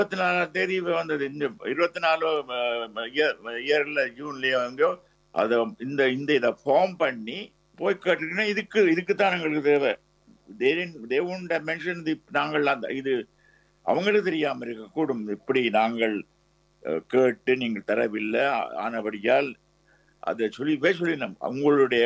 இருபத்தி நாலாம் தேதி வந்தது இந்த இருபத்தி நாலு இயர்ல ஜூன்லயோ எங்கேயோ அதை இந்த இந்த இதை ஃபார்ம் பண்ணி போய் கேட்டுக்கினா இதுக்கு இதுக்கு தான் எங்களுக்கு தேவை தேவுண்ட மென்ஷன் நாங்கள் அந்த இது அவங்களுக்கு தெரியாம இருக்கக்கூடும் இப்படி நாங்கள் அஹ், கேட்டு நீங்கள் தரவில்லை ஆனபடியால் அதை சொல்லி போய் சொல்லினோம் அவங்களுடைய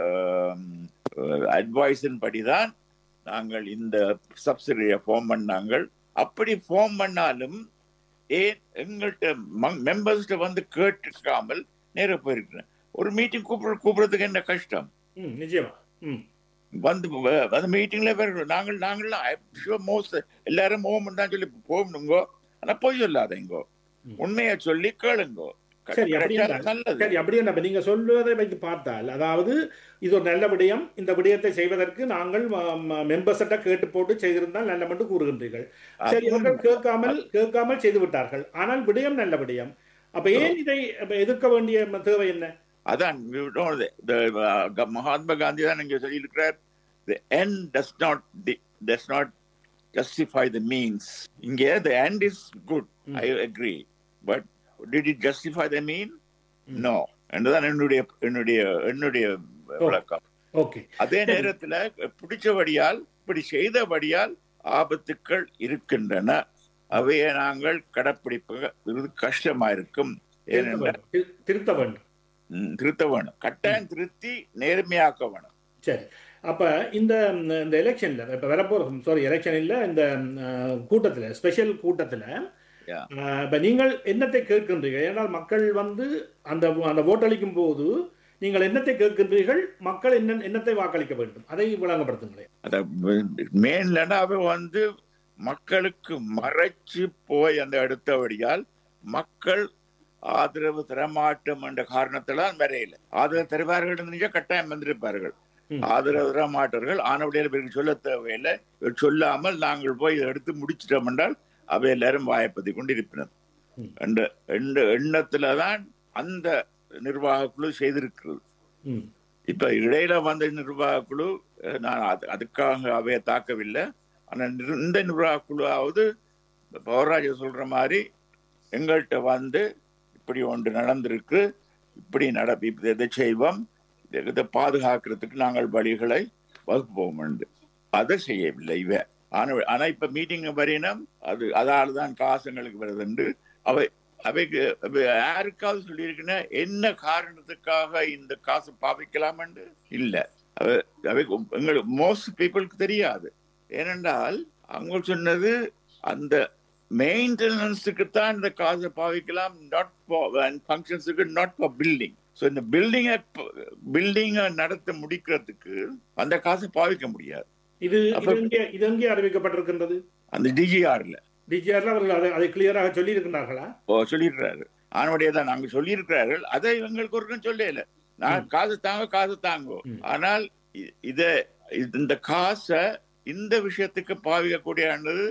அட்வைஸின் படிதான் நாங்கள் இந்த சப்சிடியை ஃபார்ம் பண்ணாங்கள் அப்படி ஃபார்ம் பண்ணாலும் ஏன் எங்கள்கிட்ட மெம்பர்ஸ்கிட்ட வந்து கேட்டுக்காமல் நேர போயிருக்கிறேன் ஒரு மீட்டிங் கூப்பிட கூப்பிடுறதுக்கு என்ன கஷ்டம் ம் நிச்சயமா ம் வந்து வ- அந்த மீட்டிங்ல வேற நாங்கள் நாங்களாம் மோஸ்ட் எல்லாரும் ஓமன் தான் சொல்லி போகணுங்கோ ஆனா போய் சொல்லாதீங்கோ ம். உண்மையை சொல்லி கேளுங்கோ க- சரி, அப்படி கிடைச்சா என்றால் நல்லது சரி அப்படியே நம்ம நீங்க சொல்வதை வைத்து பார்த்தால் அதாவது இது ஒரு நல்ல விடயம் இந்த விடயத்தை செய்வதற்கு நாங்கள் மெம்பர்ஸிட்ட கேட்டு போட்டு செய்திருந்தால் நல்ல மட்டும் கூறுகின்றீர்கள் சரி அது அவர்கள் கேட்காமல் கேட்காமல் செய்து விட்டார்கள் ஆனால் விடயம் நல்ல விடயம் அப்ப ஏன் இதை அப்ப எதிர்க்க வேண்டிய ம- தேவை என்ன அதான் you know, the- the, uh, க- மகாத்மா காந்தி தான் இங்க சொல்லியிருக்கிறார் the end does not di- does not justify the means இங்கே the end is good ம். I agree but did it justify the mean ம். no என்றுதான் என்னுடைய என்னுடைய என்னுடைய விளக்கம் ஓகே அதே நேரத்துல பிடிச்சபடியால் இப்படி செய்தபடியால் ஆபத்துக்கள் இருக்கின்றன அவையை நாங்கள் கடைப்பிடிப்பது கஷ்டமா இருக்கும் திருத்த ஏனென்றால் வேண்டும் திரு- திருத்த வேண்டும் ம், திருத்த வேணும் கட்டாயம் திருத்தி நேர்மையாக்க வேணும் சரி அப்ப இந்த இந்த எலெக்ஷன்ல இப்ப வரப்போற சாரி எலெக்ஷன் இல்ல இந்த அஹ், கூட்டத்துல ஸ்பெஷல் கூட்டத்துல Yeah. அஹ், இப்ப நீங்கள் என்னத்தை கேட்கின்றீர்கள் ஏனால் மக்கள் வந்து அந்த அந்த ஓட்டளிக்கும் போது நீங்கள் என்னத்தை கேட்கின்றீர்கள் மக்கள் என்ன என்னத்தை வாக்களிக்க வேண்டும் அதை விளங்கப்படுத்துங்களேன் அத மெயின்லன்னா அவ வந்து மக்களுக்கு மறைச்சு போய் அந்த அடுத்தபடியால் மக்கள் ஆதரவு தரமாட்டோம் என்ற காரணத்தினால் வரையில ஆதரவு தருவார்கள் என்று கட்டாயம் வந்திருப்பார்கள் ம். ஆதரவு தரமாட்டார்கள் ஆனவடியால் பிறகு சொல்ல தேவையில்லை சொல்லாமல் நாங்கள் போய் இதை எடுத்து முடிச்சிட்டோம் என்றால் அவை எல்லாரும் வாயப்பதி கொண்டிருப்பினர் ம். என்ற எண்ண எண்ணத்துல தான் அந்த நிர்வாக குழு செய்திருக்கிறது ம் இப்ப இடையில வந்த நிர்வாக குழு அஹ், நான் அது அதுக்காக அவைய தாக்கவில்லை ஆனா நிர்- இந்த நிர்வாக குழுவாவது பவராஜ சொல்ற மாதிரி எங்கள்கிட்ட வந்து இப்படி ஒன்று நடந்திருக்கு இப்படி நட இப்ப இதை செய்வோம் இதை- இதை பாதுகாக்கிறதுக்கு நாங்கள் வழிகளை வகுப்போம் என்று அதை செய்யவில்லை இவ ஆனா ஆனா இப்ப மீட்டிங் வரையினம் அது அதால தான் காசு எங்களுக்கு வருதுண்டு அவை அவைக்கு அவை யாருக்காவது சொல்லியிருக்குன்னா என்ன காரணத்துக்காக இந்த காசு பாவிக்கலாம் என்று இல்ல அவை அவைக்கு எங்களுக்கு மோஸ்ட் பீப்புளுக்கு தெரியாது ஏனென்றால் அவங்க சொன்னது அந்த மெயின்டெனன்ஸுக்கு தான் இந்த காசை பாவிக்கலாம் நாட் ஃபங்க்ஷன்ஸுக்கு நாட் ஃபார் பில்டிங் ஸோ இந்த பில்டிங்கை பில்டிங்கை நடத்த முடிக்கிறதுக்கு அந்த காசை பாவிக்க முடியாது இது இது அப்ப- எங்கே இது எங்கே அறிவிக்கப்பட்டிருக்கின்றது அந்த டிஜிஆர்ல டிஜிஆர்ல அவர்கள் அதை அதை கிளியராக சொல்லி இருக்கிறார்களா சொல்லிடுறாரு ஆனவுடைய தான் நாங்க சொல்லியிருக்கிறார்கள் அதை இவங்களுக்கு ஒருக்கும் சொல்லல நான் காசு தாங்க காசு தாங்கோ ம். ஆனால் இ- இத இது- இந்த காசை இந்த விஷயத்துக்கு பாவிக்கக்கூடியது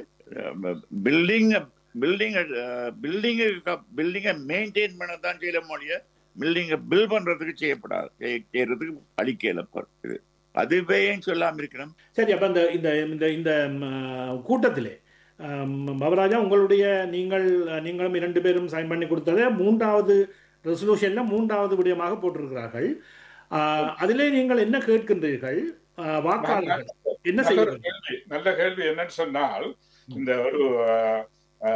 பில்டிங் பில்டிங் பில்டிங் பில்டிங்கை மெயின்டைன் பண்ண தான் செய்யல மொழிய பில்டிங்கை பில் பண்றதுக்கு செய்யப்படாது செய்ய- செய்யறதுக்கு அளிக்கலப்படுது அதுவே ஏன் சொல்லாம இருக்கிறோம் சரி அப்ப இந்த இந்த இந்த இந்த ம், கூட்டத்திலே ஆம், பவராஜா உங்களுடைய நீங்கள் நீங்களும் இரண்டு பேரும் சைன் பண்ணி கொடுத்ததை மூன்றாவது ரெசல்யூஷன்ல மூன்றாவது விடயமாக போட்டிருக்கிறார்கள் ஆ, அதிலே நீங்கள் என்ன கேட்கின்றீர்கள் ஆ, வாக்காளர்கள் என்ன நல்ல செய்ய ஒரு வேண்டும்? கேள்வி நல்ல கேள்வி என்னன்னு சொன்னால் இந்த ஒரு அஹ்,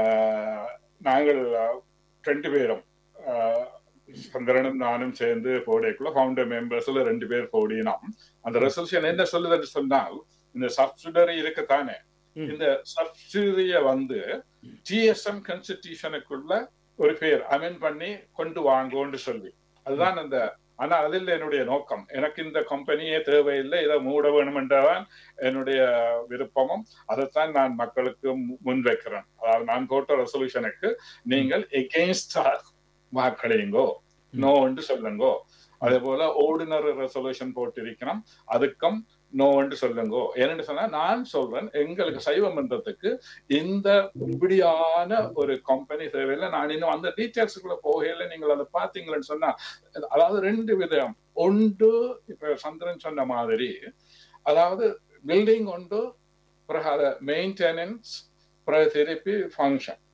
அஹ், நாங்கள் அஹ், ரெண்டு பேரும் அஹ், சந்திரனும் நானும் சேர்ந்து போடைக்குள்ள ஃபவுண்டர் மெம்பர்ஸ்ல ரெண்டு பேர் போடினோம் அந்த ரெசல்யூஷன் என்ன சொல்லுதுன்னு சொன்னால் இந்த சப்சிடரி இருக்குத்தானே ம். இந்த சப்சிடரிய வந்து ஜிஎஸ்எம் கான்ஸ்டிடியூஷனுக்குள்ள ஒரு பேர் அமெண்ட் பண்ணி கொண்டு வாங்கோன்னு சொல்லி அதுதான் அந்த ஆனா அதில் என்னுடைய நோக்கம் எனக்கு இந்த கம்பெனியே தேவையில்லை இதை மூட வேணுமென்றதான் என்னுடைய விருப்பமும் அதைத்தான் நான் மக்களுக்கு மு- முன்வைக்கிறேன் அதாவது நான் போட்ட ரெசல்யூஷனுக்கு நீங்கள் எகெயின்ஸ்ட் வாக்களியுங்கோ நோ என்று சொல்லுங்கோ அதே போல ஓர்டினரி ரெசல்யூஷன் போட்டிருக்கிறோம் அதுக்கும் நோ என்று சொல்லுங்கோ ஏன்னு சொன்னா நான் சொல்றேன் எங்களுக்கு சைவ மன்றத்துக்கு இந்த இப்படியான ஒரு கம்பெனி தேவையில்லை நான் இன்னும் அந்த டீட்டெயில்ஸுக்குள்ள போகையில நீங்கள் அதை பாத்தீங்களேன்னு சொன்னா அதாவது ரெண்டு விதம் ஒன்று இப்ப சந்திரன் சொன்ன மாதிரி அதாவது பில்டிங் உண்டு பிறகு அதை மெயின்டெனன்ஸ் பிறகு திருப்பி ஃபங்க்ஷன்